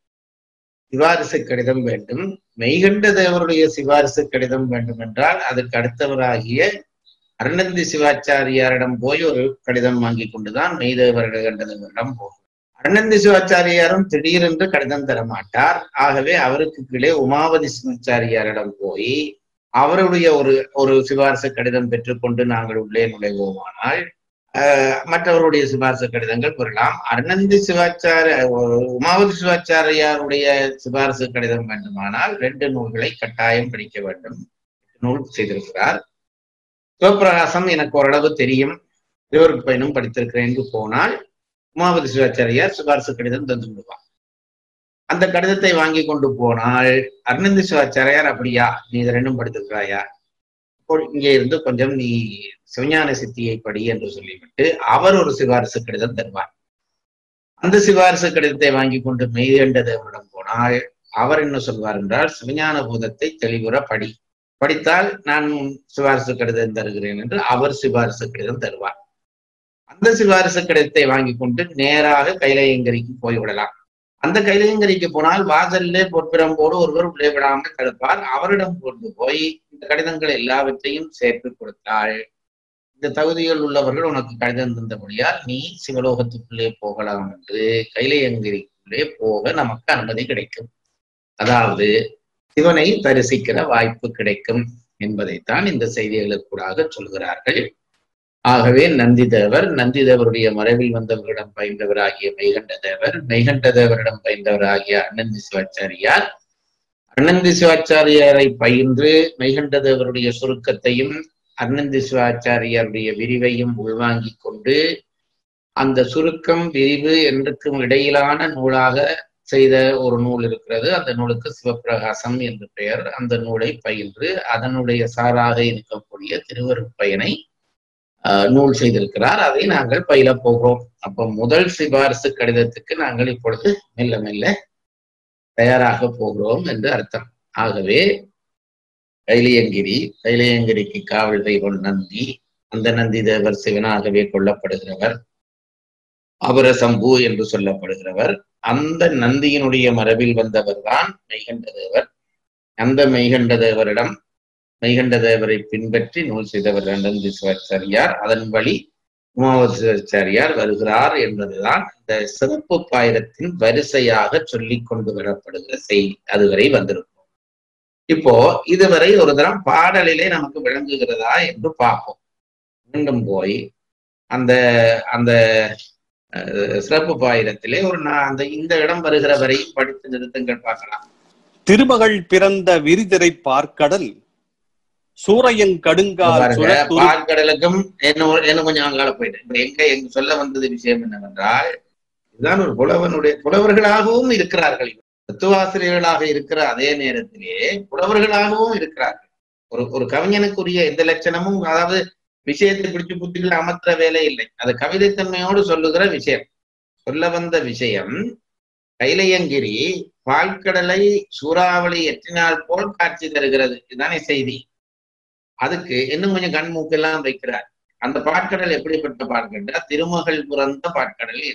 சிபாரிசு கடிதம் வேண்டும் மெய்கண்ட தேவருடைய சிபாரிசு கடிதம் வேண்டும் என்றால் அதுக்கு அடுத்தவராகிய அருணந்தி சிவாச்சாரியாரிடம் போய் ஒரு கடிதம் வாங்கி கொண்டுதான் மெய்தேவரிடம் போகும் அருணந்தி சிவாச்சாரியாரும் திடீரென்று கடிதம் தர மாட்டார் ஆகவே அவருக்கு கீழே உமாவதி சிவாச்சாரியாரிடம் போய் அவருடைய ஒரு ஒரு சிபாரிசு கடிதம் பெற்றுக்கொண்டு நாங்கள் உள்ளே நுழைவோமானால் ஆஹ், மற்றவருடைய சிபாரிசு கடிதங்கள் பெறலாம் அருணந்தி சிவாச்சார உமாவதி சிவாச்சாரியாருடைய சிபாரிசு கடிதம் வேண்டுமானால் ரெண்டு நூல்களை கட்டாயம் படிக்க வேண்டும் நூல் செய்திருக்கிறார் சிவபிரகாசம் எனக்கு ஓரளவு தெரியும் திருவருக்கு பயனும் படித்திருக்கிறேன் என்று போனால் உமாபதி சிவாச்சாரியார் சிபாரிசு கடிதம் தந்து விடுவார் அந்த கடிதத்தை வாங்கி கொண்டு போனால் அருணந்தி சிவாச்சாரியார் அப்படியா நீ இதை ரெண்டும் படித்திருக்கிறாயா இப்போ இங்கே இருந்து கொஞ்சம் நீ சிவஞான சித்தியை படி என்று சொல்லிவிட்டு அவர் ஒரு சிபாரிசு கடிதம் தருவார் அந்த சிபாரிசு கடிதத்தை வாங்கி கொண்டு மெய்கண்ட தேவரிடம் போனால் அவர் என்ன சொல்வார் என்றால் சிவஞான பூதத்தை தெளிவுற படி படித்தால் நான் உன் சிபாரிசு கடிதம் தருகிறேன் என்று அவர் சிபாரிசு கடிதம் தருவார் அந்த சிபாரிசு கடிதத்தை வாங்கி கொண்டு நேராக கைலையங்கரிக்கு போய்விடலாம் அந்த கைலையங்கரிக்கு போனால் வாசல்லே பொற்பிரம்போடு ஒருவர் உள்ளே விடாமல் தடுப்பார் அவரிடம் கொண்டு போய் இந்த கடிதங்கள் எல்லாவற்றையும் சேர்த்து கொடுத்தாள் இந்த தகுதிகள் உள்ளவர்கள் உனக்கு கடிதம் தந்தபடியால் நீ சிவலோகத்துக்குள்ளே போகலாம் என்று கைலையங்கிரிக்குள்ளே போக நமக்கு அனுமதி கிடைக்கும் அதாவது சிவனை தரிசிக்கிற வாய்ப்பு கிடைக்கும் என்பதைத்தான் இந்த செய்திகளுக்கூடாக சொல்கிறார்கள் ஆகவே நந்திதேவர் நந்திதேவருடைய மறைவில் வந்தவர்களிடம் பயின்றவராகிய மெய்கண்ட தேவர் மெய்கண்ட தேவரிடம் பயின்றவராகிய அண்ணந்தி சிவாச்சாரியார் அண்ணந்தி சிவாச்சாரியாரை பயின்று மெய்கண்ட தேவருடைய சுருக்கத்தையும் அண்ணந்தி சிவாச்சாரியாருடைய விரிவையும் உள்வாங்கிக் கொண்டு அந்த சுருக்கம் விரிவு என்றுக்கும் இடையிலான நூலாக செய்த ஒரு நூல் இருக்கிறது அந்த நூலுக்கு சிவப்பிரகாசம் என்று பெயர் அந்த நூலை பயின்று அதனுடைய சாராக இருக்கக்கூடிய திருவருட்பயனை ஆஹ், நூல் செய்திருக்கிறார் அதை நாங்கள் பயில போகிறோம் அப்ப முதல் சிபாரிசு கடிதத்துக்கு நாங்கள் இப்பொழுது மெல்ல மெல்ல தயாராக போகிறோம் என்று அர்த்தம் ஆகவே கைலியங்கிரி கைலியங்கிரிக்கு காவல் தெய்வம் நந்தி அந்த நந்தி தேவர் சிவனாகவே கொல்லப்படுகிறவர் அபரசம்பு என்று சொல்லப்படுகிறவர் அந்த நந்தியினுடைய மரபில் வந்தவர் தான் மெய்கண்ட தேவர் அந்த மெய்கண்ட தேவரிடம் மெய்கண்ட தேவரை பின்பற்றி நூல் செய்தவர் நந்தி சிவாச்சாரியார் அதன் வழி உமாவதி சிவாச்சாரியார் வருகிறார் என்பதுதான் இந்த சிறப்பு பாயிரத்தின் வரிசையாக சொல்லிக் கொண்டு வரப்படுகிற செய்தி அதுவரை வந்திருக்கும் இப்போ இதுவரை ஒரு தரம் பாடலிலே நமக்கு விளங்குகிறதா என்று பார்ப்போம் மீண்டும் போய் அந்த அந்த அஹ், சிறப்பு பாயிரத்திலே ஒரு நா- அந்த இந்த இடம் வருகிற வரையும் படித்து நிறுத்தங்கள் பார்க்கலாம் திருமகள் பிறந்த விரிதிரை பார்க்கடல் சூரையன் இப்ப கடுங்கால் பாருங்க சுழத்துரு பால்கடலுக்கும் என்ன ஒரு- என்ன கொஞ்சம் அங்கால போயிட்டு இப்ப எங்க எங்க சொல்ல வந்தது விஷயம் என்னவென்றால் இதுதான் ஒரு புலவனுடைய புலவர்களாகவும் இருக்கிறார்கள் தத்துவாசிரியர்களாக இருக்கிற அதே நேரத்திலே புலவர்களாகவும் இருக்கிறார்கள் ஒரு ஒரு கவிஞனுக்குரிய எந்த லட்சணமும் அதாவது விஷயத்தை பிடிச்சு புத்திகள் அமர்த்துற வேலை இல்லை அது கவிதைத்தன்மையோடு சொல்லுகிற விஷயம் சொல்ல வந்த விஷயம் கைலையங்கிரி பால்கடலை சூறாவளி எட்டினால் போல் காட்சி தருகிறது இதுதானே செய்தி அதுக்கு இன்னும் கொஞ்சம் கண் மூக்கெல்லாம் வைக்கிறார் அந்த பாட்கடல் எப்படிப்பட்ட பாட்கடல் திருமகள் பிறந்த பாட்கடல் என்றார்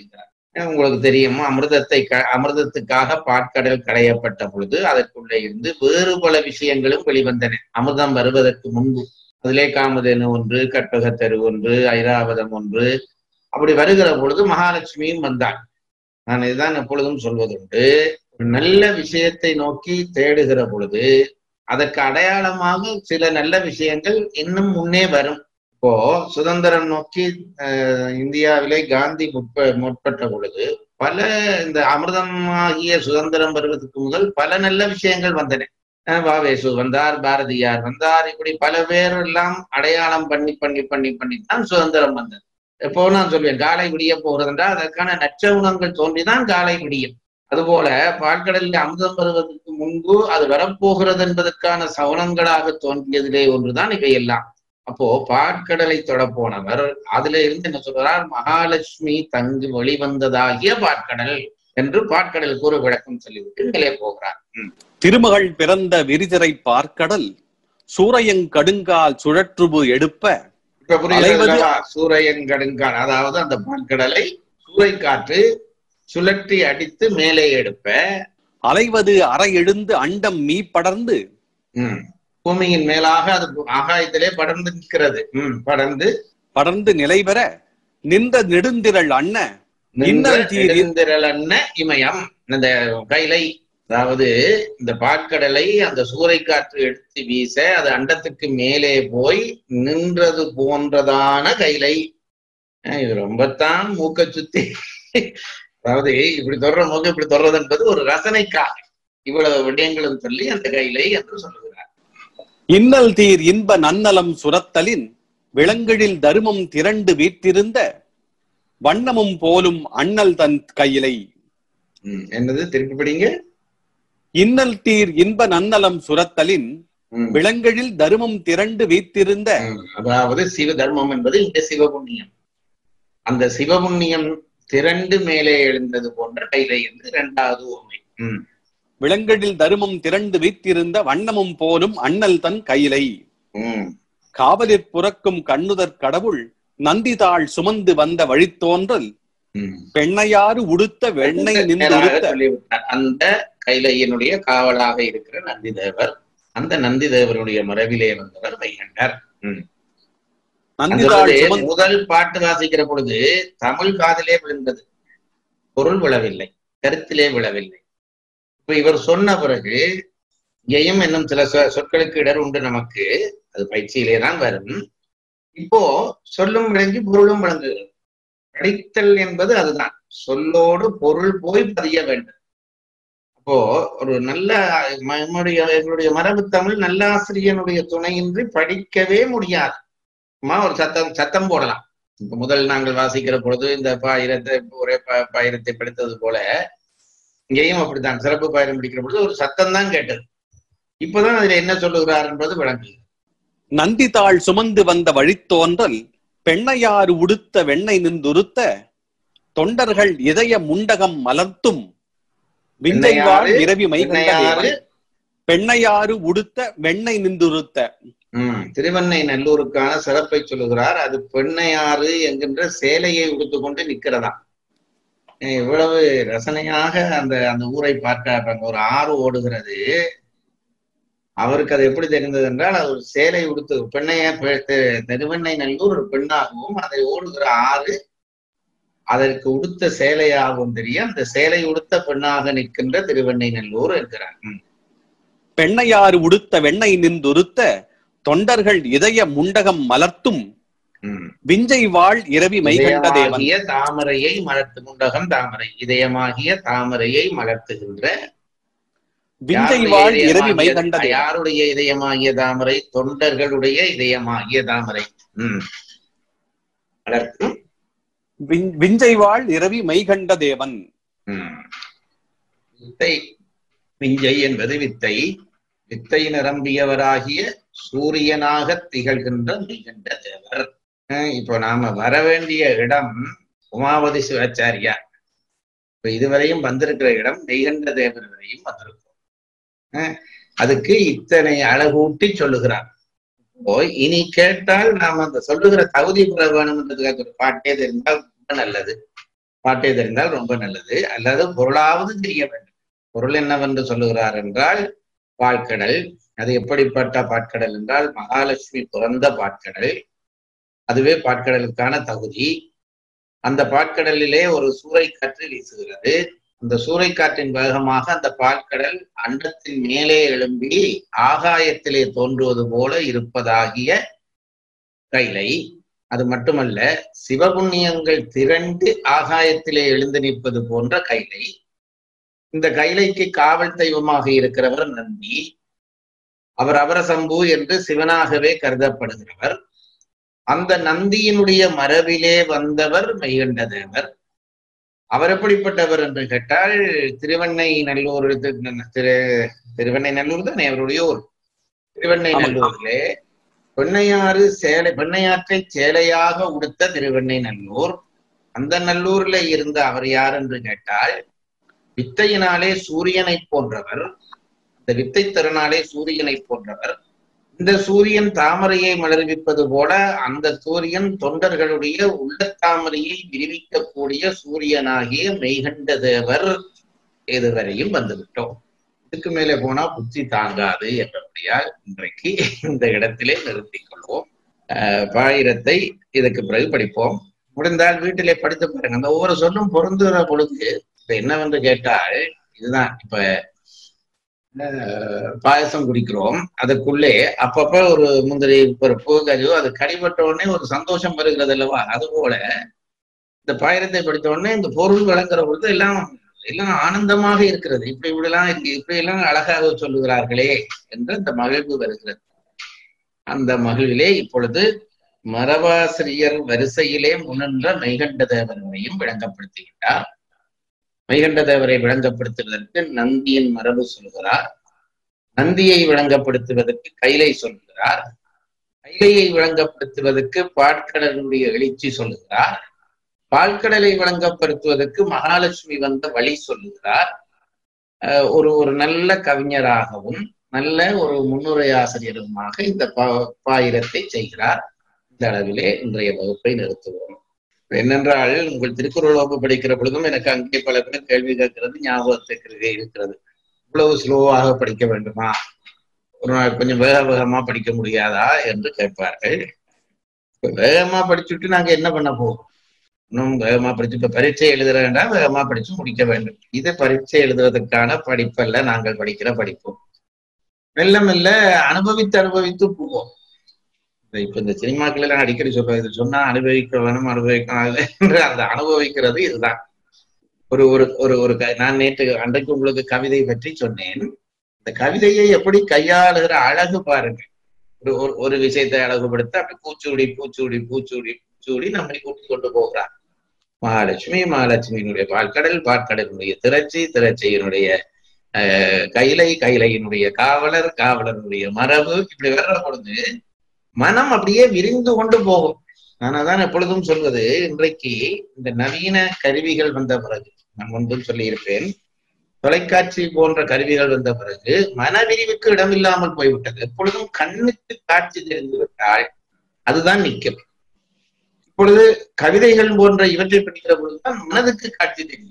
அஹ் உங்களுக்கு தெரியுமா அமிர்தத்தை க அமிர்தத்துக்காக பாற்கடல் கடையப்பட்ட பொழுது அதற்குள்ளே இருந்து வேறு பல விஷயங்களும் வெளிவந்தன அமிர்தம் வருவதற்கு முன்பு அதிலே காமதேனு ஒன்று கற்பகத்தரு ஒன்று ஐராவதம் ஒன்று அப்படி வருகிற பொழுது மகாலட்சுமியும் வந்தாள் நான் இதுதான் எப்பொழுதும் சொல்வதுண்டு ஒரு நல்ல விஷயத்தை நோக்கி தேடுகிற பொழுது அதற்கு அடையாளமாக சில நல்ல விஷயங்கள் இன்னும் முன்னே வரும் இப்போ சுதந்திரம் நோக்கி அஹ், இந்தியாவிலே காந்தி முற்ப முற்பட்ட பொழுது பல இந்த அமிர்தமாகிய சுதந்திரம் வருவதற்கு முதல் பல நல்ல விஷயங்கள் வந்தன அஹ், வாவேசு வந்தார் பாரதியார் வந்தார் இப்படி பல பேர் எல்லாம் அடையாளம் பண்ணி பண்ணி பண்ணி பண்ணித்தான் சுதந்திரம் வந்தது எப்போ நான் சொல்வேன் காலை விடிய போகிறது என்றால் அதற்கான நற்சகுணங்கள் தோன்றிதான் காலை விடியும் அதுபோல பால்கடலில் அமுதம் வருவதற்கு முன்பு அது வரப்போகிறது என்பதற்கான சவனங்களாக தோன்றியதிலே ஒன்றுதான் இவையெல்லாம் அப்போ பாற்கடலை தொடப்போனவர் அதுல இருந்து என்ன சொல்றார் மகாலட்சுமி தங்கு வெளிவந்ததாகிய பாற்கடல் என்று பாற்கடலுக்கு ஒரு விளக்கம் சொல்லிவிட்டு மேலே போகிறார் ம். திருமகள் பிறந்த விரிதிரை பார்க்கடல் சூரையங்கடுங்கால் சுழற்றுபு எடுப்ப இப்ப புரியுது அலைவது- அல்லவா? சூரியன் கடுங்கால் அதாவது அந்த பாற்கடலை சூறைக்காற்று சுழற்றி அடித்து மேலே எடுப்ப அலைவது அறை எழுந்து அண்டம் மீ படர்ந்து ம். பூமியின் மேலாக அது ஆகாயத்திலே படர்ந்து நிற்கிறது ம் படர்ந்து படர்ந்து நிலைபெற நின்ற நெடுந்திரள் அண்ண நின்ற இன்னல் தீரி- நெடுந்திரளன்ன இமயம் இந்த கைலை அதாவது இந்த பாற்கடலை அந்த சூறைக்காற்று எடுத்து வீச அது அண்டத்துக்கு மேலே போய் நின்றது போன்றதான கைலை அஹ் இது ரொம்பத்தான் மூக்க சுத்தி அதாவது இப்படி தொடர மூக்க இப்படி தொடர்றது என்பது ஒரு ரசனைக்காக இவ்வளவு விடயங்களும் சொல்லி அந்த கைலை என்று சொல்லுகிறார் இன்னல் தீர் இன்ப நன்னலம் சுரத்தலின் விலங்கிழில் தருமம் திரண்டு வீற்றிருந்த வண்ணமும் போலும் அண்ணல் தன் கையிலை ம், என்னது திருப்பி படிங்க இன்னல் தீர் இன்ப நன்னலம் சுரத்தலின் ம். விலங்கிழில் தருமம் திரண்டு வீற்றிருந்த ம், அதாவது சிவ தர்மம் என்பது இந்த சிவபுண்ணியம் அந்த சிவபுண்ணியம் திரண்டு மேலே எழுந்தது போன்ற கைலை என்று இரண்டாவது உண்மை ம் விலங்கிழில் தருமம் திரண்டு வீற்றிருந்த வண்ணமும் போலும் அண்ணல் தன் கையிலை ம் காவலிற் புறக்கும் கண்ணுதற் கடவுள் நந்திதாள் சுமந்து வந்த வழித்தோன்றல் ம். பெண்ணையாறு உடுத்த வெண்ணெய் நேராக நின்று சொல்லிவிட்டார் அந்த கைலையினுடைய காவலாக இருக்கிற நந்தி தேவர் அந்த நந்தி தேவருடைய மரபிலே வந்தவர் வைகண்டர் ம். அந்த நந்திதாள் பொழுது சுமந்து முதல் பாட்டு வாசிக்கிற பொழுது தமிழ் காதிலே விழுந்தது பொருள் விழவில்லை கருத்திலே விழவில்லை இப்ப இவர் சொன்ன பிறகு இங்கேயும் இன்னும் சில சொ- சொற்களுக்கு இடர் உண்டு நமக்கு அது பயிற்சியிலே தான் வரும் இப்போ சொல்லும் விளங்கி பொருளும் விளங்குகிறது படித்தல் என்பது அதுதான் சொல்லோடு பொருள் போய் பதிய வேண்டும் அப்போ ஒரு நல்ல ம- நம்முடைய எங்களுடைய மரபு தமிழ் நல்ல ஆசிரியனுடைய துணையின்றி படிக்கவே முடியாது சும்மா ஒரு சத்தம் சத்தம் போடலாம் இப்ப முதல் நாங்கள் வாசிக்கிற பொழுது இந்த பாயிரத்தை ஒரே ப- பாயிரத்தை படித்தது போல இங்கேயும் அப்படித்தான் சிறப்பு பாயிரம் படிக்கிற பொழுது ஒரு சத்தம் தான் கேட்டது இப்பதான் அதுல என்ன சொல்லுகிறார் என்பது விளங்கு நந்திதாள் சுமந்து வந்த வழித்தோன்றல் பெண்ணையாறு உடுத்த வெண்ணெய் நின்றுருத்த தொண்டர்கள் இதய முண்டகம் மலர்த்தும் விந்தைவாள் பெண்ணையாறு- இரவி மைகண்ட பெண்ணையாறு தேவன். பெண்ணையாறு உடுத்த வெண்ணெய் நின்றுருத்த உம் திருவண்ணை நல்லூருக்கான சிறப்பை சொல்லுகிறார் அது பெண்ணையாறு என்கின்ற சேலையை உடுத்துக்கொண்டு நிக்கிறதா அஹ் இவ்வளவு ரசனையாக அந்த அந்த ஊரை பார்க்க அங்க ஒரு ஆறு ஓடுகிறது அவருக்கு அது எப்படி தெரிந்தது என்றால் அது ஒரு சேலை உடுத்து பெண்ணைய பெ- தெ- திருவண்ணை நல்லூர் ஒரு பெண்ணாகவும் அதை ஓடுகிற ஆறு அதற்கு உடுத்த சேலையாகவும் தெரிய அந்த சேலை உடுத்த பெண்ணாக நிற்கின்ற திருவண்ணை நல்லூர் என்கிறார் உம். பெண்ணையாறு உடுத்த வெண்ணெய் நின்றுருத்த தொண்டர்கள் இதய முண்டகம் மலர்த்தும் உம். விஞ்சை வாழ் இரவி மைகண்ட தேவன் இதயமாகிய தாமரையை மலர்த்து முண்டகம் தாமரை இதயமாகிய தாமரையை மலர்த்துகின்ற விஞ்சை யாருடைய வாழ் இரவி இதயமாகிய- மைகண்ட தேவன் யாருடைய இதயமாகிய தாமரை தொண்டர்களுடைய இதயமாகிய தாமரை உம் மலர்த்தும் விஞ்- விஞ்சை வாழ் இரவி மைகண்ட தேவன் உம். வித்தை விஞ்சை என்பது வித்தை வித்தை நிரம்பியவராகிய சூரியனாக திகழ்கின்ற மெய்கண்ட தேவர் அஹ் இப்போ நாம வர வேண்டிய இடம் உமாவதி சிவாச்சாரியா இப்ப இதுவரையும் வந்திருக்கிற இடம் மெய்கண்ட தேவர் வரையும் வந்திருக்கும் அஹ் அதுக்கு இத்தனை அழகூட்டி சொல்லுகிறார் இப்போ இனி கேட்டால் நாம் அந்த சொல்லுகிற தகுதி பெற வேணும்ன்றதுக்காக ஒரு பாட்டே தெரிந்தால் ரொம்ப நல்லது பாட்டை தெரிந்தால் ரொம்ப நல்லது அல்லது பொருளாவது தெரிய வேண்டும் பொருள் என்னவென்று சொல்லுகிறார் என்றால் பால்கடல் அது எப்படிப்பட்ட பாட்கடல் என்றால் மகாலட்சுமி பிறந்த பாட்கடல் அதுவே பாட்கடலுக்கான தகுதி அந்த பாட்கடலிலே ஒரு சூறைக்காற்று வீசுகிறது அந்த சூறைக்காற்றின் வேகமாக அந்த பால்கடல் அண்டத்தின் மேலே எழும்பி ஆகாயத்திலே தோன்றுவது போல இருப்பதாகிய கைலை அது மட்டுமல்ல சிவபுண்ணியங்கள் திரண்டு ஆகாயத்திலே எழுந்து நிற்பது போன்ற கைலை இந்த கைலைக்கு காவல் தெய்வமாக இருக்கிறவர் நந்தி அவர் அவரசம்பு என்று சிவனாகவே கருதப்படுகிறவர் அந்த நந்தியினுடைய மரபிலே வந்தவர் மெய்கண்டதேவர் அவர் எப்படிப்பட்டவர் என்று கேட்டால் திருவண்ணை நல்லூர் திரு திருவண்ணை நல்லூர் தானே அவருடைய ஊர் திருவண்ணை நல்லூரிலே பெண்ணையாறு சேலை பெண்ணையாற்றை சேலையாக உடுத்த திருவெண்ணை நல்லூர் அந்த நல்லூர்ல இருந்த அவர் யார் என்று கேட்டால் வித்தையினாலே சூரியனை போன்றவர் இந்த வித்தை திறனாலே சூரியனை போன்றவர் இந்த சூரியன் தாமரையை மலர்விப்பது போல அந்த சூரியன் தொண்டர்களுடைய உள்ளத்தாமரையை விரிவிக்கக்கூடிய சூரியனாகிய மெய்கண்ட தேவர் இதுவரையும் வந்துவிட்டோம் இதுக்கு மேலே போனா புத்தி தாங்காது என்றபடியால் இன்றைக்கு இந்த இடத்திலே நிறுத்திக் கொள்வோம் ஆஹ் பாயிரத்தை இதுக்கு பிறகு படிப்போம் முடிந்தால் வீட்டிலே படித்து பாருங்க அந்த ஒவ்வொரு சொல்லும் பொருந்துகிற பொழுது இப்ப என்னவென்று கேட்டால் இதுதான் இப்ப ஆஹ் பாயசம் குடிக்கிறோம் அதுக்குள்ளே அப்பப்ப ஒரு முந்திரி பருப்பு கஜு அது கடிபட்ட உடனே ஒரு சந்தோஷம் வருகிறது அல்லவா அது போல இந்த பாயிரத்தை படித்த உடனே இந்த பொருள் வழங்குற பொழுது எல்லாம் எல்லாம் ஆனந்தமாக இருக்கிறது இப்படி இப்படிலாம் இருக்கு இப்படி எல்லாம் அழகாக சொல்லுகிறார்களே என்று அந்த மகிழ்வு வருகிறது அந்த மகிழ்விலே இப்பொழுது மரபாசிரியர் வரிசையிலே முன்னின்ற மெய்கண்ட தேவரையும் விளங்கப்படுத்துகின்றார் மெய்கண்ட தேவரை விளங்கப்படுத்துவதற்கு நந்தியின் மரபு சொல்கிறார் நந்தியை விளங்கப்படுத்துவதற்கு கைலை சொல்கிறார் கைலையை விளங்கப்படுத்துவதற்கு பாட்கடலுடைய எழுச்சி சொல்லுகிறார் பால்கடலை விளங்கப்படுத்துவதற்கு மகாலட்சுமி வந்த வழி சொல்லுகிறார் ஒரு ஒரு நல்ல கவிஞராகவும் நல்ல ஒரு முன்னுரை ஆசிரியருமாக இந்த பா பாயிரத்தை செய்கிறார் இந்த அளவிலே இன்றைய வகுப்பை நிறுத்துவோம் என்னென்றால் உங்கள் திருக்குறள் வகுப்பு படிக்கிற பொழுதும் எனக்கு அங்கே பல பேர் கேள்வி கேட்கிறது ஞாபகத்துக்கு இருக்கிறது இவ்வளவு ஸ்லோவாக படிக்க வேண்டுமா ஒரு நாள் கொஞ்சம் வேக வேகமா படிக்க முடியாதா என்று கேட்பார்கள் வேகமா படிச்சுட்டு நாங்க என்ன பண்ண போறோம் இன்னும் வேகமா படிச்சு இப்ப பரீட்சை எழுதுற வேண்டாம் வேகமா படிச்சு முடிக்க வேண்டும் இது பரீட்சை எழுதுவதற்கான படிப்பல்ல நாங்கள் படிக்கிற படிப்பு மெல்ல மெல்ல அனுபவித்து அனுபவித்து போவோம் இப்ப இந்த சினிமாக்கள் எல்லாம் அடிக்கடி சொல்றோம் இது சொன்னா அனுபவிக்க வேணும் அனுபவிக்கணும் என்று அந்த அனுபவிக்கிறது இதுதான் ஒரு ஒரு ஒரு ஒரு நான் நேற்று அன்றைக்கு உங்களுக்கு கவிதை பற்றி சொன்னேன் இந்த கவிதையை எப்படி கையாளுகிற அழகு பாருங்க ஒரு ஒரு விஷயத்தை அழகுபடுத்த அப்படி பூச்சூடி பூச்சூடி பூச்சூடி பூச்சூடி நம்மை கூட்டி கொண்டு போகிறார் மகாலட்சுமி மகாலட்சுமியினுடைய பால்கடல் பால்கடலினுடைய திரட்சி திரட்சியினுடைய கைலை கைலையினுடைய காவலர் காவலருடைய மரபு இப்படி வர்ற பொழுது மனம் அப்படியே விரிந்து கொண்டு போகும் நான் எப்பொழுதும் சொல்வது இன்றைக்கு இந்த நவீன கருவிகள் வந்த பிறகு நான் முன்பும் சொல்லியிருப்பேன் தொலைக்காட்சி போன்ற கருவிகள் வந்த பிறகு மனவிரிவுக்கு இடமில்லாமல் போய்விட்டது எப்பொழுதும் கண்ணுக்கு காட்சி தெரிந்து விட்டால் அதுதான் நிற்கும் இப்பொழுது கவிதைகள் போன்ற இவற்றை படிக்கிற பொழுதுதான் மனதுக்கு காட்சி தெரியும்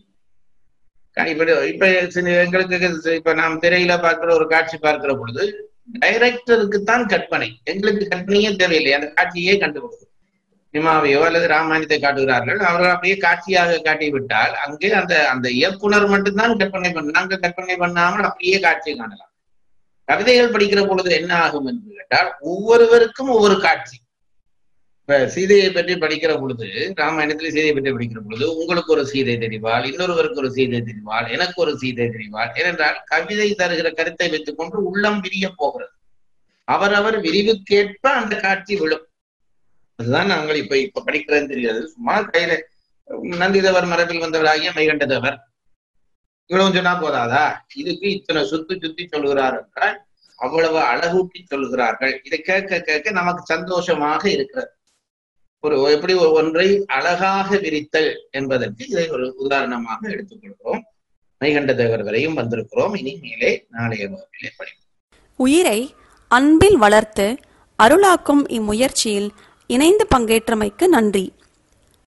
இப்ப இப்ப எங்களுக்கு இப்ப நாம் திரையில பார்க்கிற ஒரு காட்சி பார்க்கிற பொழுது டைரக்டருக்கு தான் கற்பனை எங்களுக்கு கற்பனையே தேவையில்லை அந்த காட்சியே கண்டுபிடிக்கும் சினிமாவையோ அல்லது ராமாயணத்தை காட்டுகிறார்கள் அவர்கள் அப்படியே காட்சியாக காட்டி விட்டால் அங்கே அந்த அந்த இயக்குனர் மட்டும்தான் கற்பனை பண்ண நாங்கள் கற்பனை பண்ணாமல் அப்படியே காட்சியை காணலாம் கவிதைகள் படிக்கிற பொழுது என்ன ஆகும் என்று கேட்டால் ஒவ்வொருவருக்கும் ஒவ்வொரு காட்சி இப்ப சீதையை பற்றி படிக்கிற பொழுது ராமாயணத்துல சீதையை பற்றி படிக்கிற பொழுது உங்களுக்கு ஒரு சீதை தெரிவாள் இன்னொருவருக்கு ஒரு சீதை தெரிவாள் எனக்கு ஒரு சீதை தெரிவாள் ஏனென்றால் கவிதை தருகிற கருத்தை வைத்துக் கொண்டு உள்ளம் விரிய போகிறது அவரவர் விரிவுக்கேற்ப அந்த காட்சி விழும் அதுதான் நாங்கள் இப்ப இப்ப படிக்கிறதுன்னு தெரியாது சும்மா கையில நந்திதவர் மரபில் வந்தவராகிய மைகண்டதவர் இவ்வளவு சொன்னா போதாதா இதுக்கு இத்தனை சுத்தி சுத்தி சொல்கிறார் என்றால் அவ்வளவு அழகூட்டி சொல்கிறார்கள் இதை கேட்க கேட்க நமக்கு சந்தோஷமாக இருக்கிறது ஒரு எப்படி ஒன்றை அழகாக விரித்தல் என்பதற்கு இதை ஒரு உதாரணமாக எடுத்துக்கொள்கிறோம் மைகண்ட தேவர் வரையும் வந்திருக்கிறோம் இனி மேலே நாளைய வகுப்பிலே படிப்போம் உயிரை அன்பில் வளர்த்து அருளாக்கும் இம்முயற்சியில் இணைந்து பங்கேற்றமைக்கு நன்றி